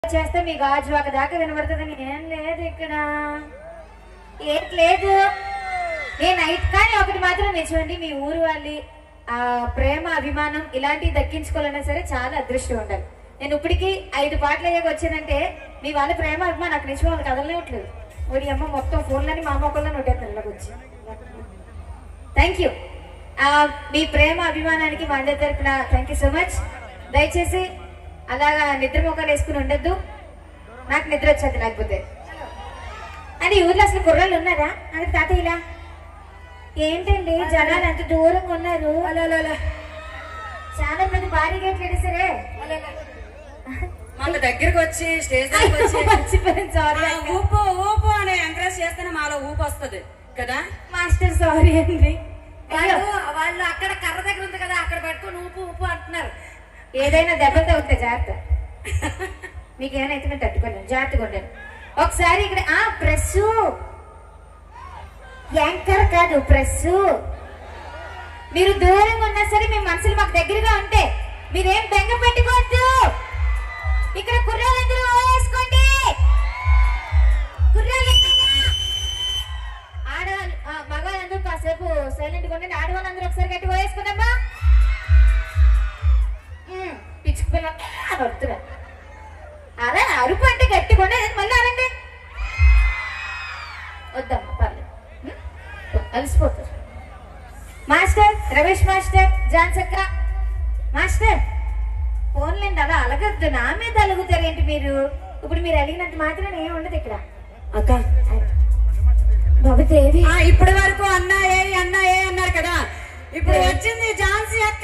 చేస్తే మీ గాజు ఒక దాకా వినబడుతుందని ఏం లేదు ఇక్కడ ఏం లేదు ఏ నైట్ కానీ ఒకటి మాత్రం నిజమండి మీ ఊరు వాళ్ళి ఆ ప్రేమ అభిమానం ఇలాంటివి దక్కించుకోవాలన్నా సరే చాలా అదృష్టం ఉండాలి నేను ఇప్పటికి ఐదు పాటలు అయ్యాక వచ్చానంటే మీ వాళ్ళ ప్రేమ అభిమానం నాకు నిజం వాళ్ళు కదలనివ్వట్లేదు ఓడి అమ్మ మొత్తం ఫోన్లని మా మొక్కల్లో నొట్టేస్తాను ఇలాగ వచ్చి థ్యాంక్ యూ మీ ప్రేమ అభిమానానికి మా అందరి తరపున థ్యాంక్ యూ సో మచ్ దయచేసి అలాగా నిద్ర మొక్కలు వేసుకుని ఉండొద్దు నాకు నిద్ర వచ్చేది లేకపోతే అని ఊర్లో అసలు కుర్రాళ్ళు ఉన్నారా అది తాతయ్యలా ఏంటండి జనాలు అంత దూరంగా ఉన్నారు చాలా మంది భారీ గేట్లు ఎడిసరే మన దగ్గరకు వచ్చి స్టేజ్ దగ్గరకు వచ్చి మర్చిపోయాను సారీ ఆ, ఊపు ఊపు అని ఎంకరేజ్ చేస్తేనే మాలో ఊపు వస్తుంది కదా మాస్టర్ సారీ అండి వాళ్ళు వాళ్ళు అక్కడ కర్ర దగ్గర ఉంది కదా అక్కడ పెట్టుకొని ఊపు ఊపు అంటున్నారు ఏదైనా దెబ్బలు తగ్గుతాయి జాగ్రత్త మీకు ఏమైనా అయితే నేను తట్టుకోలేను జాగ్రత్తగా ఉండండి ఒకసారి ఇక్కడ ఆ ప్రెస్ యాంకర్ కాదు ప్రెస్ మీరు దూరంగా ఉన్నా సరే మీ మనసులు మాకు దగ్గరగా ఉంటే మీరేం బెంగ పెట్టుకోవద్దు ఇక్కడ కుర్రాళ్ళందరూ ఓ వేసుకోండి కుర్రాళ్ళు ఎక్కడా? ఆడవాళ్ళు ఆ, మగవాళ్ళందరూ కాసేపు సైలెంట్ గా ఉండండి ఆడవాళ్ళందరూ ఒకసారి గట్టి వేసుకున్నామా పిచ్చుకు పిల్ల వద్దురా అలా అరుపు అంటే గట్టిగా ఉండేది మళ్ళీ అనండి వద్దమ్మా పర్లేదు ఉం? అలసిపోతారు మాస్టర్ రమేష్ మాస్టర్ జాన్సక్క మాస్టర్ ఫోన్లేండి అలా అలగద్దు నా మీద అలుగుతారు ఏంటి మీరు ఇప్పుడు మీరు అడిగినంత మాత్రం ఏం ఉండదు ఇక్కడ అక్క బాబు దేవి ఆ, ఇప్పటి వరకు అన్నా ఏ అన్నా ఏ అన్నారు కదా ఇప్పుడు వచ్చింది ఝాన్సీ అక్క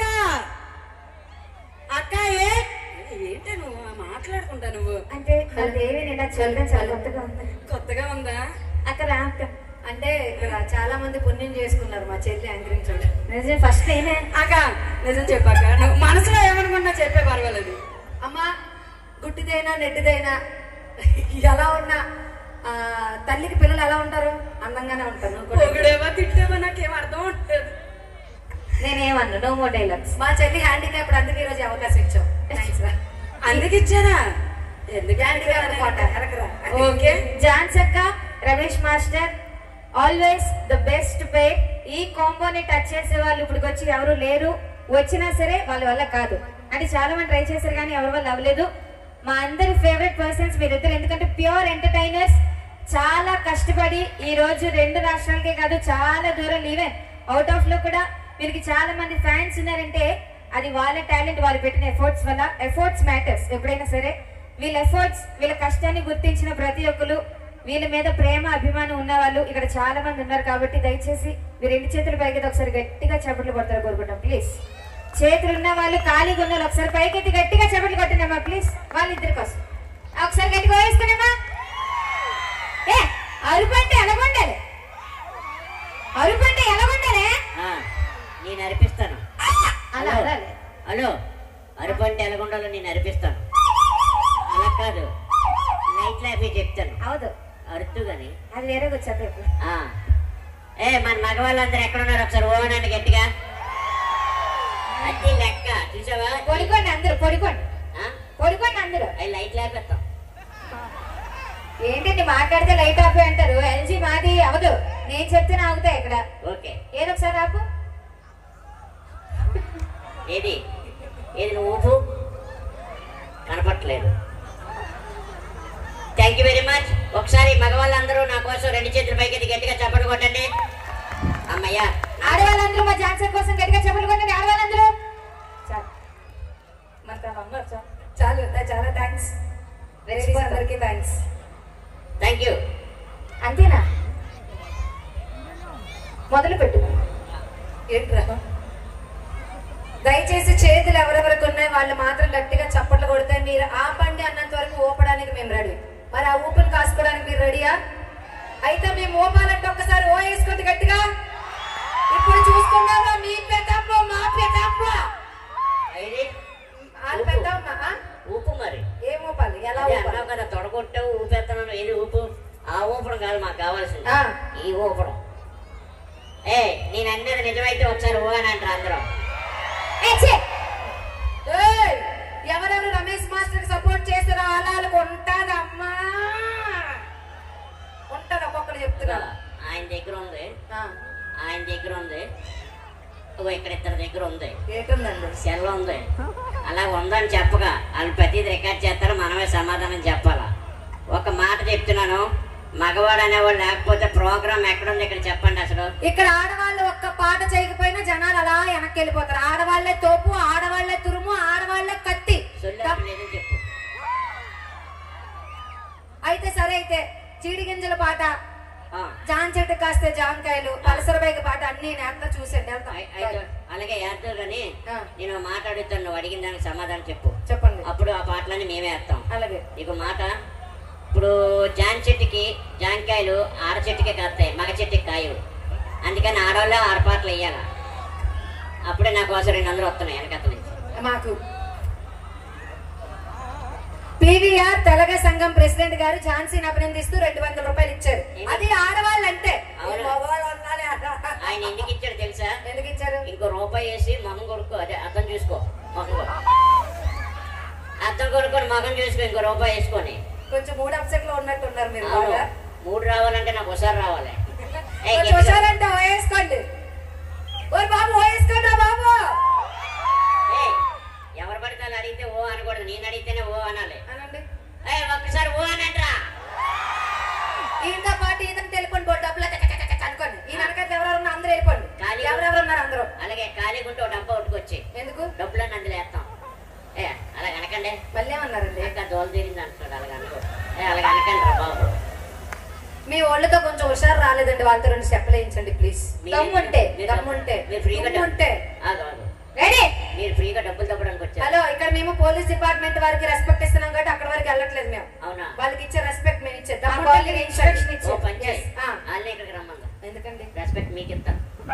అక్క ఏ ఏంటి నువ్వు మాట్లాడుకుంటా నువ్వు అంటే మా దేవి నేను చల్లడం చాలా కొత్తగా ఉంది కొత్తగా ఉందా అక్కడ రా అక్క అంటే ఇక్కడ చాలా మంది పుణ్యం చేసుకున్నారు మా చెల్లి యాంకరింగ్ చూడండి నిజం ఫస్ట్ నేనే అక్క నిజం చెప్పాక నువ్వు మనసులో ఏమనుకున్నా చెప్పే పర్వాలేదు అమ్మా గుట్టిదైనా నెట్టిదైనా ఎలా ఉన్నా ఆ, తల్లికి పిల్లలు ఎలా ఉంటారు అందంగానే ఉంటారు నువ్వు కూడా. పొగిడేవా తిట్టేవా నాకేం అర్థం ఉంటుంది నేనేమన్నా నో మోర్ డైలాగ్స్ మా చెల్లి హ్యాండిక్యాప్ అందుకే ఈరోజు ఈ అవకాశం ఇచ్చాం థ్యాంక్స్ రా అందుకు ఇచ్చారా ఎందుకు హ్యాండిక్యాప్ అనమాట వెనకరా ఓకే జాన్సక్క Ramesh master always the best పే ఈ కాంబోని టచ్ చేసే వాళ్ళు ఇప్పుడు వచ్చి ఎవరు లేరు వచ్చినా సరే వాళ్ళ వల్ల కాదు అంటే చాలా మంది ట్రై చేశారు కానీ ఎవరి వల్ల అవ్వలేదు మా అందరి ఫేవరెట్ పర్సన్స్ మీరిద్దరు ఎందుకంటే ప్యూర్ ఎంటర్టైనర్స్ చాలా కష్టపడి ఈ రోజు రెండు రాష్ట్రాలకే కాదు చాలా దూరం ఈవెన్ అవుట్ ఆఫ్ లో కూడా వీరికి చాలా మంది ఫ్యాన్స్ ఉన్నారంటే అది వాళ్ళ టాలెంట్ వాళ్ళు పెట్టిన ఎఫర్ట్స్ వల్ల ఎఫర్ట్స్ మ్యాటర్స్ ఎప్పుడైనా సరే వీళ్ళ ఎఫర్ట్స్ వీళ్ళ కష్టాన్ని గుర్తించిన ప్రతి ఒక్కరు వీళ్ళ మీద ప్రేమ అభిమానం ఉన్న వాళ్ళు ఇక్కడ చాలా మంది ఉన్నారు కాబట్టి దయచేసి మీరు రెండు చేతులు పైకి ఒకసారి గట్టిగా చప్పట్లు కొడతారు కోరుకుంటాం ప్లీజ్ చేతులు ఉన్న వాళ్ళు ఖాళీగా ఉన్న వాళ్ళు ఒకసారి పైకెత్తి గట్టిగా చప్పట్లు కొట్టినమ్మా ప్లీజ్ వాళ్ళిద్దరి కోసం ఒకసారి గట్టిగా వేసుకున్నామా ఏ అరుపు అంటే ఎలాగుండాలి అరుపు అంటే ఎలాగుండాలి ఆ, నేను అరిపిస్తాను అలా హలో. అలా హలో అరుపు అంటే ఎలాగుండాలో నేను అరిపిస్తాను అలా కాదు నైట్ లైఫ్ చెప్తాను అవదు అరుతూ గాని అది వేరే వచ్చేది ఆ. ఏ మన మగవాళ్ళందరూ ఎక్కడ ఉన్నారు ఒకసారి ఓనండి గట్టిగా అది లెక్క చూసావా పొడికోండి అందరూ పొడికోండి ఆ? పొడికోండి అందరూ అవి లైట్ లేపేస్తాం ఏంటండి మాట్లాడితే లైట్ ఆఫ్ అంటారు ఎల్జీ మాది అవదు నేను చెప్తే ఆగుతాయి ఇక్కడ ఓకే ఏదో ఒకసారి ఆపు ఏది ఏది నువ్వు ఊపు కనపట్లేదు థ్యాంక్ యూ వెరీ మచ్ ఒకసారి మగవాళ్ళందరూ నా కోసం రెండు చేతులు పైకి గట్టిగా చప్పట్లు కొట్టండి అమ్మయ్యా ఆడవాళ్ళందరూ మా జాన్సన్ కోసం గట్టిగా చెప్పులు కొట్టండి ఆడవాళ్ళందరూ చాలు. మరి తను అన్నారు చాలు. చాలు చాలా థ్యాంక్స్ లేడీస్ అందరికీ థ్యాంక్స్ థ్యాంక్ యూ అంతేనా మొదలు పెట్టు ఏంట్రా దయచేసి చేతులు ఎవరెవరికి ఉన్నాయి వాళ్ళు మాత్రం గట్టిగా చప్పట్లు కొడితే మీరు ఆపండి అన్నంత వరకు ఊపడానికి మేము రెడీ మరి ఆ ఊపిరి కాసుకోవడానికి మీరు రెడీయా అయితే మేము ఊపాలంటే ఒక్కసారి ఓ వేసుకోండి గట్టిగా ఇప్పుడు చూసుకుందామా మీ పెద్దప్ప మా పెద్దప్ప ఏది వాళ్ళ పెద్దమ్మ ఆ? ఊపు మరి ఏం ఊపాలి ఎలా అదే ఊపాలి అన్నావు కదా తొడగొట్టావు ఊపేస్తున్నాను ఏది ఊపు ఆ ఊపడం కాదు మాకు కావాల్సింది ఆ. ఈ ఊపడం ఏ నేను అన్నది నిజమైతే ఒకసారి ఓ అని అంటారు అందరూ ఏ, ఛీ! ఏయ్! ఎవరెవరు రమేష్ మాస్టర్ సపోర్ట్ చేస్తారో కాలాలకు ఉంటదమ్మా ఉంటది ఒక్కొక్కరు చెప్తున్నా ఆయన దగ్గర ఉంది ఆ, ఆయన దగ్గర ఉంది ఓ ఇక్కడ ఇద్దరి దగ్గర ఉంది ఏటుందండి సెల్ ఉంది అలా ఉందని చెప్పగా వాళ్ళు ప్రతిది రికార్డ్ చేస్తారు మనమే సమాధానం చెప్పాలా ఒక మాట చెప్తున్నాను మగవాడు అనేవాడు లేకపోతే ప్రోగ్రామ్ ఎక్కడుంది ఇక్కడ చెప్పండి అసలు ఇక్కడ ఆడవాళ్ళు ఒక్క పాట చేయకపోయినా జనాలు అలా వెనక్కి వెళ్ళిపోతారు ఆడవాళ్లే తోపు ఆడవాళ్లే తురుము ఆడవాళ్లే కత్తి సొల్లు లేదని చెప్పు అయితే సరే అయితే చీడి గింజల పాట ఆ, జాన్ చెట్టు కాస్తే జాంకాయలు పలసరబైకి పాట అన్ని నేత చూసండి అయి- అయితే అలాగే వేద్దాం కానీ ఆ. నేను ఒక మాట అడుగుతాను నువ్వు అడిగిన దానికి సమాధానం చెప్పు చెప్పండి అప్పుడు ఆ పాటలన్నీ మేమే వేస్తాం అలాగే నీకు మాట ఇప్పుడు జాన్ చెట్టుకి జాంకాయలు ఆడ చెట్టుకే కాస్తాయి మగ చెట్టుకి కాయవు అందుకని ఆడవాళ్ళు ఆడపాటలు వేయాల అప్పుడే నా కోసం రెండు వందలు వస్తున్నాయి వెనకత నుంచి మాకు పివిఆర్ తెలగ సంఘం ప్రెసిడెంట్ గారు ఝాన్సీని అభినందిస్తూ రెండు వందల రూపాయలు ఇచ్చారు అది ఆడవాళ్ళు అంటే అవును. మగవాళ్ళు అన్నాలే అన్న. ఆయన ఎందుకు ఇచ్చాడు తెలుసా ఎందుకు ఇచ్చారు ఇంకో రూపాయి వేసి మొహం కొడుకో అదే అర్థం చూసుకో మొహం కొ- అర్థం కొడుకొని మొహం చూసుకో ఇంకో రూపాయి వేసుకొని కొంచెం మూడు అప్సెట్ లో ఉన్నట్టున్నారు మీరు అవును బాగా మూడు రావాలంటే నాకు ఒకసారి రావాలి ఏయ్, కొంచెం గట్టిగా. హుషారంటే ఓ వేసుకోండి ఓ బాబు ఓ వేసుకోండి బాబు ఏయ్, ఎవరు పడితే వాళ్ళు అడిగితే ఓ అనకూడదు నేను అడిగితేనే ఓ అనాలి అనండి ఏయ్, ఒక్కసారి ఓ అనంట్రా ఈయనతో పాటు ఈయన తెలిపండి బోర్డు డబ్బులు కక్క కక్క కక్క అనుకోండి ఈ వెనకాల ఎవరెవరు అందరూ వెళ్ళిపోండి ఖాళీ ఎవరెవరు ఉన్నారు అందరూ అలాగే ఖాళీ గుంటే ఒక డబ్బా ఉట్టుకొచ్చి ఎందుకు డబ్బులన్నీ అందులో వేస్తాం ఏ అలా అనకండి మళ్ళీ ఏమన్నారండి ఇంకా దోలు తీరింది అంటున్నాడు అలాగ అనుకో ఏ అలాగ అనకండి రా బాబు మీ ఒళ్ళతో కొంచెం హుషారు రాలేదండి వాళ్ళతో రెండు స్టెప్లు వేయించండి ప్లీజ్ మీరు- దమ్ముంటే మీరు దమ్ముంటే మీరు ఫ్రీగా దమ్ముంటే ఆగు, ఆగు. రెడీ మీరు ఫ్రీగా డబ్బులు తప్పడానికి వచ్చారు హలో ఇక్కడ మేము పోలీస్ డిపార్ట్మెంట్ వారికి రెస్పెక్ట్ ఇస్తున్నాం కాబట్టి అక్కడ వరకు వెళ్ళట్లేదు మేము అవునా వాళ్ళకి ఇచ్చే రెస్పెక్ట్ మేము ఇచ్చే మా దమ్ముంటే వాళ్ళకి మీరు instruction ఇన్స్ట్రక్షన్ ఓ పని చేయి ఇచ్చే వాళ్ళని ఇక్కడికి రమ్మందా ఎందుకండి రెస్పెక్ట్ మీకు ఇస్తా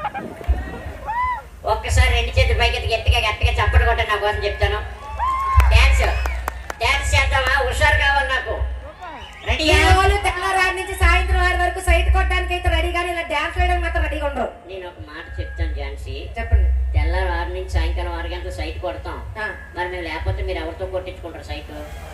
ఒక్కసారి రెండు చేతులు పైకి ఎత్తి గట్టిగా గట్టిగా చప్పటి కొట్ట నా కోసం చెప్తాను డాన్స్ డాన్స్ చేద్దామా హుషారు కావాలి నాకు రెడీ ఈ వాళ్ళు తెల్లవారు నుంచి సాయంత్రం వారి వరకు సైట్ కొట్టడానికి అయితే రెడీగానే ఇలా డ్యాన్స్ వేయడం మాత్రం రెడీగా ఉండరు నేను ఒక మాట చెప్తాను ఝాన్సీ చెప్పండి తెల్లారు ఆరు నుంచి సాయంకాలం ఆరు గంటలు సైట్ కొడతాం ఆ, మరి మేము లేకపోతే మీరు ఎవరితో కొట్టించుకుంటారు సైట్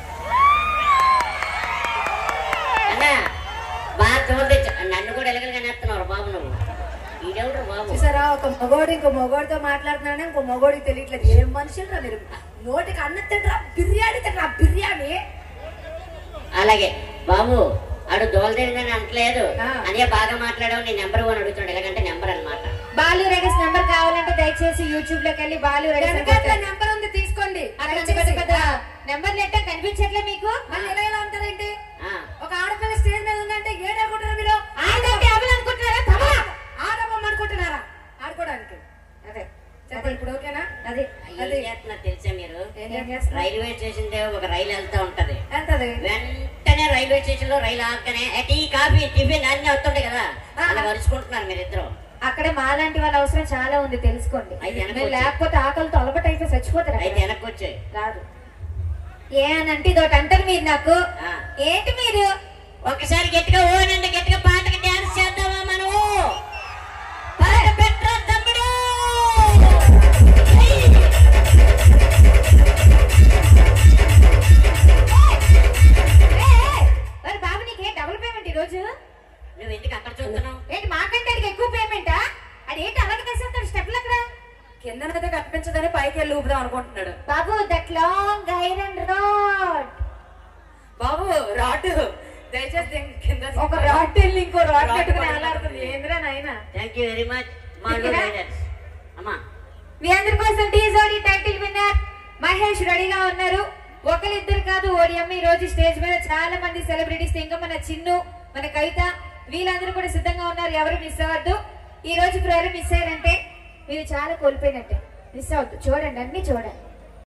అన్నా బాగా తోలి నన్ను కూడా ఎలగలుగా నేస్తున్నారు బాబు నువ్వు ఈడెవడు బాబు చూసారా ఒక మగోడు ఇంకో మగోడితో మాట్లాడుతున్నాడు ఇంకో మగోడికి తెలియట్లేదు ఏం మనుషులు రా మీరు నోటికి అన్నం తింటారా బిర్యానీ తింటారా బిర్యానీ అలాగే బాబు ఆడు దోలదేరిదని అనట్లేదు ఆ. అనే బాగా మాట్లాడావు నీ నెంబర్ వన్ అడుగుతున్నాడు ఎలాగంటే నెంబర్ అన్నమాట బాలు రెడీస్ నెంబర్ కావాలంటే దయచేసి యూట్యూబ్ లోకి వెళ్ళి బాలు రెడీస్ అని వెనకాల కొట్టండి. నెంబర్ ఉంది తీసుకోండి అక్కడ ఉంది పెద్ద పెద్ద నెంబర్ లెట్ట కనిపించట్లే మీకు మళ్ళీ ఇలా ఇలా ఉంటారేంటి ఆ, ఒక ఆడపిల్ల స్టేజ్ మీద ఉందంటే ఏడనుకుంటారు మీరు ఆడంటే అమలు అనుకుంటున్నారా తమలా ఆడబొమ్మ అనుకుంటున్నారా ఆడుకోవడానికి అదే చెప్పండి ఇప్పుడు ఓకేనా అది ఏం చేస్తున్నారు తెలుసా మీరు ఏం ఏం చేస్తున్నారు? రైల్వే స్టేషన్ దగ్గర ఒక రైలు వెళ్తా ఉంటది ఎంతది వెంటనే రైల్వే స్టేషన్ లో రైలు ఆగనే "ఏ, టీ కాఫీ టిఫిన్ అన్ని వస్తుంటాయి కదా ఆ. అలా కలుసుకుంటున్నారు మీరిద్దరు అక్కడ మాలాంటి వాళ్ళ అవసరం చాలా ఉంది తెలుసుకోండి అయితే వెనక్కి మీరు వచ్చేయ్. లేకపోతే ఆకలితో అలబట్ అయితే చచ్చిపోతారు అక్కడ. అయితే వెనక్కి వచ్చాయి రాదు ఏ అని అంటే ఇదొకటి అంటారు మీరు నాకు ఆ. ఏంటి మీరు ఒకసారి గట్టిగా ఓనండి గట్టిగా పాటకి డాన్స్ చేద్దామా మనము పాట పెట్టరా తమ్ముడు ఏ, ఏ, మరి బాబు నీకే డబుల్ పేమెంట్ ఈ రోజు నువ్వు ఎందుకు అక్కడ చూస్తున్నావు ఏంటి మాకంటే ఆడికి ఎక్కువ పేమెంటా అది ఏంటి అలాగే తీసేస్తాడు స్టెప్లు అక్కడ కిందనైతే కనిపించదని పైకి వెళ్ళి ఊపుదాం అనుకుంటున్నాడు బాబు దట్ లాంగ్ ఐరన్ రోడ్ బాబు రాటు దయచేసి దీని కింద ఒక రాడ్ వెళ్ళి ఇంకో రాడ్ రాడ్ పెట్టుకుని పట్టుకుని అలాడుతుంది ఏంద్రా నాయన థ్యాంక్ యూ వెరీ మచ్ మా ఇక్కడ? అమ్మా మీ అందరి కోసం టీ జోడీ టైటిల్ విన్నర్ మహేష్ రెడీగా ఉన్నారు ఒకరిద్దరు కాదు ఓడియమ్మ ఈ రోజు స్టేజ్ మీద చాలా మంది సెలబ్రిటీస్ ఇంకా మన చిన్ను మన కవిత వీళ్ళందరూ కూడా సిద్ధంగా ఉన్నారు ఎవరు మిస్ అవ్వద్దు ఈ రోజు ఇప్పుడు ఎవరు మిస్ అయ్యారంటే మీరు చాలా కోల్పోయినట్టే మిస్ అవ్వద్దు చూడండి అన్ని చూడండి